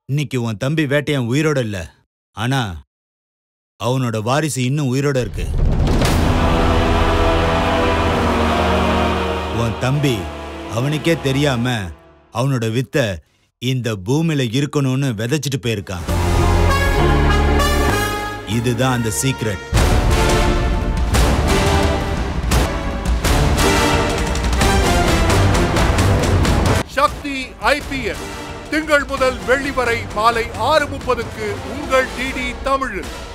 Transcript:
இன்னைக்கு உன் தம்பி வேட்டையன் உயிரோட இல்ல ஆனா அவனோட வாரிசு இன்னும் உயிரோட இருக்கு உன் தம்பி அவனுக்கே தெரியாம அவனோட வித்த இந்த பூமியில இருக்கணும்னு விதைச்சிட்டு போயிருக்கான் இதுதான் அந்த சீக்ரெட் சக்தி ஐபிஎல் திங்கள் முதல் வெள்ளி வரை மாலை ஆறு முப்பதுக்கு உங்கள் டிடி தமிழில்